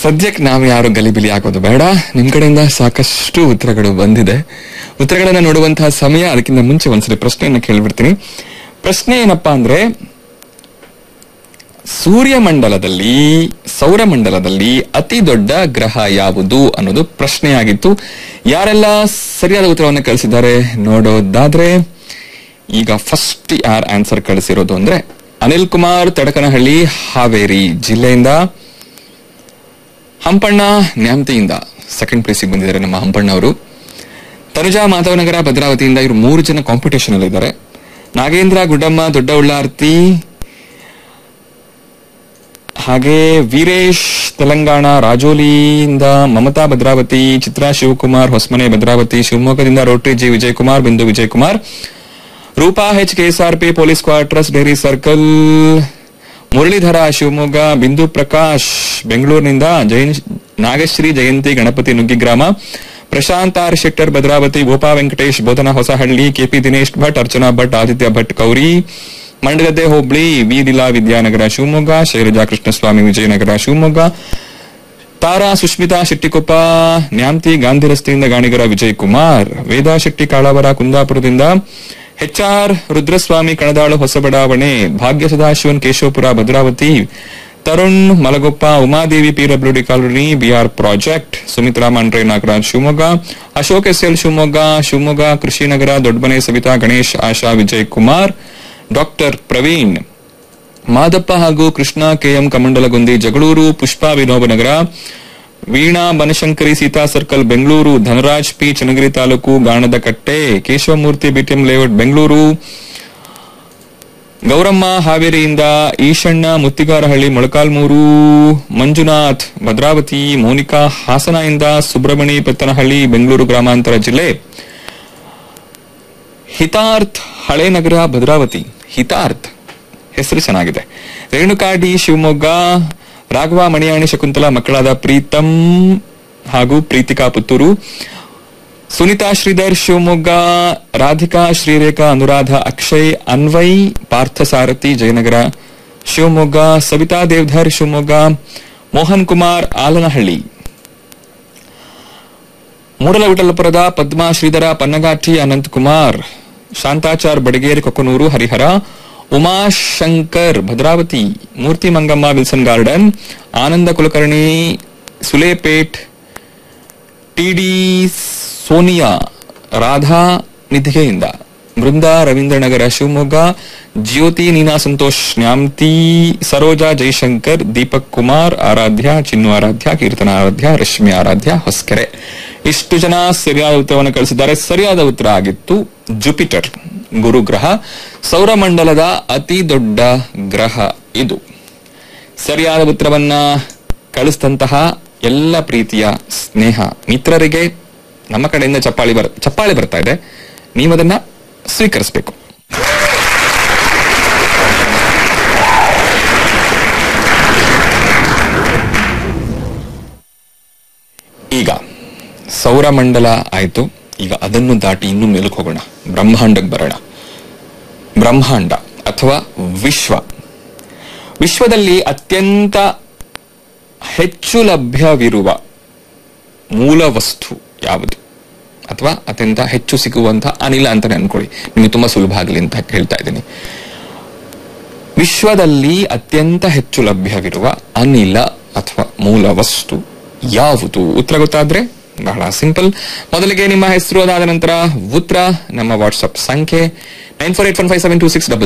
ಸದ್ಯಕ್ಕೆ ನಾವು ಯಾರು ಗಲಿಬಿಲಿ ಆಗೋದು ಬೇಡ ನಿಮ್ ಕಡೆಯಿಂದ ಸಾಕಷ್ಟು ಉತ್ತರಗಳು ಬಂದಿದೆ ಉತ್ತರಗಳನ್ನ ನೋಡುವಂತಹ ಸಮಯ ಅದಕ್ಕಿಂತ ಮುಂಚೆ ಒಂದ್ಸರಿ ಪ್ರಶ್ನೆಯನ್ನ ಕೇಳ್ಬಿಡ್ತೀನಿ ಪ್ರಶ್ನೆ ಏನಪ್ಪಾ ಅಂದ್ರೆ ಸೂರ್ಯಮಂಡಲದಲ್ಲಿ ಸೌರಮಂಡಲದಲ್ಲಿ ಅತಿ ದೊಡ್ಡ ಗ್ರಹ ಯಾವುದು ಅನ್ನೋದು ಪ್ರಶ್ನೆಯಾಗಿತ್ತು ಯಾರೆಲ್ಲ ಸರಿಯಾದ ಉತ್ತರವನ್ನು ಕಳಿಸಿದ್ದಾರೆ ನೋಡೋದಾದ್ರೆ ಈಗ ಫಸ್ಟ್ ಯಾರ್ ಆನ್ಸರ್ ಕಳಿಸಿರೋದು ಅಂದ್ರೆ ಅನಿಲ್ ಕುಮಾರ್ ತಡಕನಹಳ್ಳಿ ಹಾವೇರಿ ಜಿಲ್ಲೆಯಿಂದ ಹಂಪಣ್ಣ ನ್ಯಾಮತಿಯಿಂದ ಸೆಕೆಂಡ್ ಪ್ಲೇಸಿಗೆ ಬಂದಿದ್ದಾರೆ ನಮ್ಮ ಹಂಪಣ್ಣ ಅವರು ತನುಜಾ ಮಾಧವನಗರ ಭದ್ರಾವತಿಯಿಂದ ಇವರು ಮೂರು ಜನ ಕಾಂಪಿಟೇಷನ್ ಅಲ್ಲಿ ಇದ್ದಾರೆ ನಾಗೇಂದ್ರ ಗುಡ್ಡಮ್ಮ ದೊಡ್ಡ ಉಳ್ಳಾರ್ತಿ ಹಾಗೆ ವೀರೇಶ್ ತೆಲಂಗಾಣ ರಾಜೋಲಿಯಿಂದ ಮಮತಾ ಭದ್ರಾವತಿ ಚಿತ್ರಾ ಶಿವಕುಮಾರ್ ಹೊಸಮನೆ ಭದ್ರಾವತಿ ಶಿವಮೊಗ್ಗದಿಂದ Rotary G Vijayakumar Bindu Vijayakumar Roopa H KSRP police quarters dairy circle Muralidhara Shivamogga Bindu Prakash ಬೆಂಗಳೂರಿನಿಂದ ಜೈನ್ ನಾಗಶ್ರೀ ಜಯಂತಿ ಗಣಪತಿ ನುಗ್ಗಿಗ್ರಾಮ ಪ್ರಶಾಂತ್ ಆರ್ ಶೆಟ್ಟರ್ ಭದ್ರಾವತಿ ಗೋಪಾ ವೆಂಕಟೇಶ್ ಬೋಧನ ಹೊಸಹಳ್ಳಿ ಕೆಪಿ ದಿನೇಶ್ ಭಟ್ ಅರ್ಚನಾ ಭಟ್ ಆದಿತ್ಯ ಭಟ್ ಕೌರಿ ಮಂಡಗದ್ದೆ ಹೋಬಳಿ ವೀದಿಲಾ ವಿದ್ಯಾನಗರ ಶಿವಮೊಗ್ಗ ಶೈಲಜಾ ಕೃಷ್ಣಸ್ವಾಮಿ ವಿಜಯನಗರ ಶಿವಮೊಗ್ಗ ತಾರಾ ಸುಷ್ಮಿತಾ ಶೆಟ್ಟಿಕೊಪ್ಪ ನ್ಯಾಮ್ತಿ ಗಾಂಧಿ ರಸ್ತೆಯಿಂದ ಗಾಣಿಗರ ವಿಜಯ್ ಕುಮಾರ್ ವೇದಾ ಶೆಟ್ಟಿ ಕಾಳಾವರ ಕುಂದಾಪುರದಿಂದ HR Rudraswamy Kanadalu Hosabadavane Bhagya Sadashivan Keshavapura Bhadravathi Tarun ಮಲಗೊಪ್ಪ Umadevi PWD colony BR project Sumitra Mandre Nagaraj Shivamogga Ashok SL Shivamogga Shivamogga Krishinagara Doddamane Savitha Ganesh Asha Vijay Kumar doctor Praveen Madappa ಹಾಗೂ Krishna KM Kamandalagundi Jagaluru Pushpa Vinobanagara Veena Banashankari Seetha circle Bengaluru Dhanraj P Channagiri taluk Ganada Katte Keshavamurthy BTM layout Bengaluru Gowramma ಹಾವೇರಿಯಿಂದ ಈಶಣ್ಣ ಮುತ್ತಿಗಾರಹಳ್ಳಿ ಮೊಳಕಾಲ್ಮೂರು ಮಂಜುನಾಥ್ ಭದ್ರಾವತಿ ಮೋನಿಕಾ ಹಾಸನದಿಂದ ಸುಬ್ರಹ್ಮಣಿ ಪೆತ್ತನಹಳ್ಳಿ ಬೆಂಗಳೂರು ಗ್ರಾಮಾಂತರ ಜಿಲ್ಲೆ ಹಿತಾರ್ಥ್ ಹಳೇನಗರ ಭದ್ರಾವತಿ ಹಿತಾರ್ಥ್ ಹೆಸರು ಚೆನ್ನಾಗಿದೆ ರೇಣುಕಾ ಡಿ ಶಿವಮೊಗ್ಗ ರಾಘವ ಮಣಿಯಾಣಿ ಶಕುಂತಲಾ ಮಕ್ಕಳಾದ ಪ್ರೀತಂ ಹಾಗೂ ಪ್ರೀತಿಕಾ ಪುತ್ತೂರು ಸುನಿತಾ ಶ್ರೀಧರ್ ಶಿವಮೊಗ್ಗ ರಾಧಿಕಾ ಶ್ರೀರೇಖಾ ಅನುರಾಧ ಅಕ್ಷಯ್ ಅನ್ವಯ್ ಪಾರ್ಥಸಾರಥಿ ಜಯನಗರ ಶಿವಮೊಗ್ಗ ಸವಿತಾ ದೇವಧರ್ ಶಿವಮೊಗ್ಗ ಮೋಹನ್ ಕುಮಾರ್ ಆಲನಹಳ್ಳಿ ಮೂಡಲವಿಠಲಪುರದ Padma Sridhara Pannagathi Anant Kumar Shanthachar Badageri Kokkanur Harihara Umashankar Bhadravathi Murthy Mangamma Wilson garden Ananda Kulkarni Sulepet TD Sonia Radha ನಿಧಿಗೆಯಿಂದ ಬೃಂದಾ ರವೀಂದ್ರನಗರ ಶಿವಮೊಗ್ಗ ಜ್ಯೋತಿ ನೀನಾ ಸಂತೋಷ್ ನ್ಯಾಮ್ತಿ ಸರೋಜಾ ಜೈಶಂಕರ್ ದೀಪಕ್ ಕುಮಾರ್ ಆರಾಧ್ಯ ಚಿನ್ನು ಆರಾಧ್ಯ ಕೀರ್ತನ ಆರಾಧ್ಯ ರಶ್ಮಿ ಆರಾಧ್ಯ ಹೊಸಕೆರೆ ಇಷ್ಟು ಜನ ಸರಿಯಾದ ಉತ್ತರವನ್ನು ಕಳಿಸಿದ್ದಾರೆ ಸರಿಯಾದ ಉತ್ತರ ಆಗಿತ್ತು ಜುಪಿಟರ್ ಗುರುಗ್ರಹ ಸೌರಮಂಡಲದ ಅತಿ ದೊಡ್ಡ ಗ್ರಹ ಇದು ಸರಿಯಾದ ಉತ್ತರವನ್ನ ಕಳಿಸಿದಂತಹ ಎಲ್ಲ ಪ್ರೀತಿಯ ಸ್ನೇಹ ಮಿತ್ರರಿಗೆ ನಮ್ಮ ಕಡೆಯಿಂದ ಚಪ್ಪಾಳಿ ಬರ್ ಚಪ್ಪಾಳಿ ಬರ್ತಾ ಇದೆ ನೀವದನ್ನ ಸ್ವೀಕರಿಸಬೇಕು ಈಗ ಸೌರಮಂಡಲ ಆಯ್ತು ಈಗ ಅದನ್ನು ದಾಟಿ ಇನ್ನು ಮೇಲಕ್ಕೆ ಹೋಗೋಣ ಬ್ರಹ್ಮಾಂಡಕ್ಕೆ ಬರೋಣ ಬ್ರಹ್ಮಾಂಡ ಅಥವಾ ವಿಶ್ವ ವಿಶ್ವದಲ್ಲಿ ಅತ್ಯಂತ ಹೆಚ್ಚು ಲಭ್ಯವಿರುವ ಮೂಲ ವಸ್ತು ಯಾವುದು ಅಥವಾ ಅತ್ಯಂತ ಹೆಚ್ಚು ಸಿಗುವಂತಹ ಅನಿಲ ಅಂತಾನೆ ಅನ್ಕೊಳ್ಳಿ ನಿಮಗೆ ತುಂಬಾ ಸುಲಭ ಆಗಲಿ ಅಂತ ಹೇಳ್ತಾ ಇದ್ದೀನಿ ವಿಶ್ವದಲ್ಲಿ ಅತ್ಯಂತ ಹೆಚ್ಚು ಲಭ್ಯವಿರುವ ಅನಿಲ ಅಥವಾ ಮೂಲ ವಸ್ತು ಯಾವುದು ಉತ್ತರ ಗೊತ್ತಾದ್ರೆ ಬಹಳ ಸಿಂಪಲ್ ಮೊದಲಿಗೆ ನಿಮ್ಮ ಹೆಸರು ಅದಾದ ನಂತರ ಉತ್ತರ ನಮ್ಮ ವಾಟ್ಸ್ಆಪ್ ಸಂಖ್ಯೆ nine four eight one five seven two six double